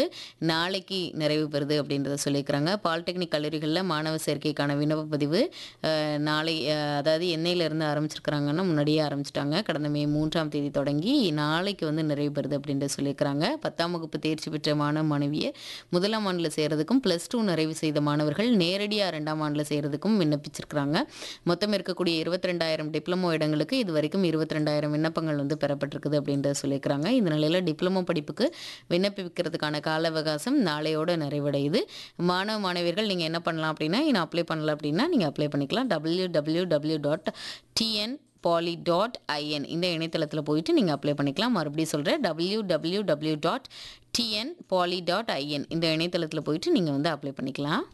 வந்து நாளைக்கு நிறைவு பெறுது அப்படின்றத சொல்லியிருக்கிறாங்க பாலிடெக்னிக் கல்லூரிகளில் மாணவ சேர்க்கைக்கான விண்ணப்ப பதிவு அஹ், நாளை அஹ், அதாவது என்னையிலேருந்து ஆரம்பிச்சிருக்கிறாங்கன்னா முன்னாடியே ஆரம்பிச்சிட்டாங்க கடந்த மே மூன்றாம் தேதி தொடங்கி நாளைக்கு வந்து நிறைவு பெறுது அப்படின்றத சொல்லியிருக்கிறாங்க பத்தாம் வகுப்பு தேர்ச்சி பெற்ற மாணவ மாணவியை முதலாம் ஆண்டில் செய்கிறதுக்கும் ப்ளஸ் டூ நிறைவு செய்த மாணவர்கள் நேரடியாக ரெண்டாம் ஆண்டில் செய்கிறதுக்கும் விண்ணப்பிச்சிருக்கிறாங்க மொத்தம் இருக்கக்கூடிய இருபத்தி ரெண்டாயிரம் டிப்ளமோ இடங்களுக்கு இது வரைக்கும் இருபத்தி ரெண்டாயிரம் விண்ணப்பங்கள் வந்து பெறப்பட்டிருக்குது அப்படின்றத சொல்லியிருக்கிறாங்க இந்த நிலையில் டிப்ளமோ படிப்புக்கு விண்ணப்பிக்கிறதுக்கான கால அவகாசம் நாளையோட நிறைவடையுது மாணவ மாணவியர்கள் நீங்கள் என்ன பண்ணலாம் அப்படின்னா இன்னும் அப்ளை பண்ணல அப்படின்னா நீங்கள் அப்ளை பண்ணிக்கலாம் W W W dot TN poly dot IN இந்த இணையதளத்தில் போயிட்டு நீங்கள் அப்ளை பண்ணிக்கலாம் மறுபடியும் சொல்கிறேன் W W W dot TN poly dot IN இந்த இணையதளத்தில் போயிட்டு நீங்கள் வந்து அப்ளை பண்ணிக்கலாம்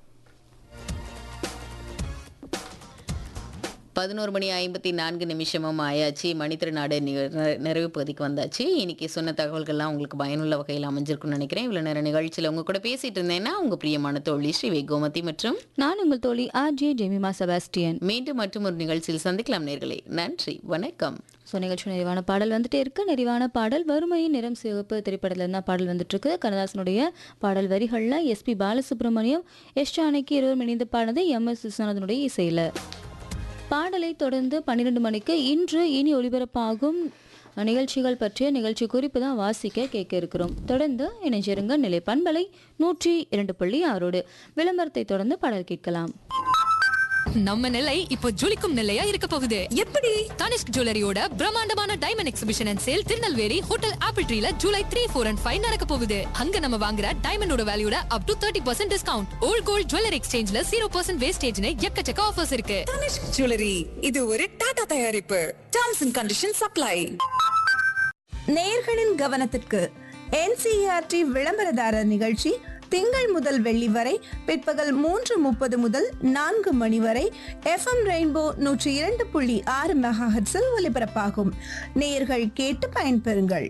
பதினோரு மணி ஐம்பத்தி நான்கு நிமிஷமும் ஆயாச்சு மணித்திருநாடு நிக- நெ- நிறைவு பகுதிக்கு வந்தாச்சு இன்னைக்கு சொன்ன தகவல்கள்லாம் உங்களுக்கு பயனுள்ள வகையில் அமைஞ்சிருக்கும்னு நினைக்கிறேன் இவ்வளோ நேரம் நிகழ்ச்சியில் உங்க கூட பேசிட்டு இருந்தேன்னா உங்க பிரியமான தோழி ஸ்ரீ கோமதி மற்றும் நான் உங்கள் தோழி ஆர் ஜே ஜெமிமா செபாஸ்டியன் மீண்டும் மற்றும் ஒரு நிகழ்ச்சியில் சந்திக்கலாம் நேர்களே நன்றி வணக்கம் ஸோ நிகழ்ச்சி நிறைவான பாடல் வந்துட்டே இருக்கு நிறைவான பாடல் வறுமையின் நிறம் சிவப்பு திரைப்படத்துல இருந்தா பாடல் வந்துட்டு இருக்கு கண்ணதாசனுடைய பாடல் வரிகள்ல எஸ்பி பாலசுப்ரமணியம் எஸ் ஜானகி இருவரும் இணைந்து பாடினது எம் எஸ் விஸ்வநாதனுடைய இசையில பாடலை தொடர்ந்து பன்னிரெண்டு மணிக்கு இன்று இனி ஒளிபரப்பாகும் நிகழ்ச்சிகள் பற்றிய நிகழ்ச்சி குறிப்பு தான் வாசிக்க கேட்க இருக்கிறோம் தொடர்ந்து இணைஞ்சிருங்க நிலை பண்பலை நூற்றி இரண்டு புள்ளி ஆறோடு விளம்பரத்தை தொடர்ந்து பாடல் கேட்கலாம் நம்ம நிலை இப்போ ஜொலிக்கும் நிலையா இருக்க போகுது எப்படி தனிஷ்க் ஜுவல்லரியோட பிரம்மாண்டமான diamond exhibition and sale Tirunelveli hotel apple ட்ரீல July three four and five நடக்க போகுது அங்க நம்ம வாங்குற டைமண்டோட வேல்யூட up to thirty percent discount old gold jewellery எக்ஸ்சேஞ்ச்ல ஜீரோ பர்சன்ட் வேஸ்டேஜ்னு எக்கச்சக்க ஆஃபர்ஸ் இருக்கு தனிஷ்க் ஜுவல்லரி இது ஒரு டாடா தயாரிப்பு டர்ம்ஸ் அண்ட் கண்டிஷன் சப்ளை நேயர்களின் கவனத்திற்கு என்சிஆர்டி விளம்பரதாரர் நிகழ்ச்சி திங்கள் முதல் வெள்ளி வரை பிற்பகல் மூன்று முப்பது முதல் நான்கு மணி வரை எஃப்எம் ரெயின்போ நூற்றி இரண்டு புள்ளி ஆறு மெகாஹெட்ஸில் ஒலிபரப்பாகும் நேயர்கள் கேட்டு பயன்பெறுங்கள்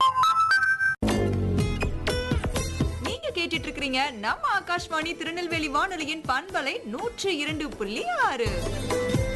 நீங்க கேட்டுட்டு இருக்கிறீங்க நம்ம ஆகாஷ்வாணி திருநெல்வேலி வானொலியின் பண்பலை நூற்று இரண்டு புள்ளி ஆறு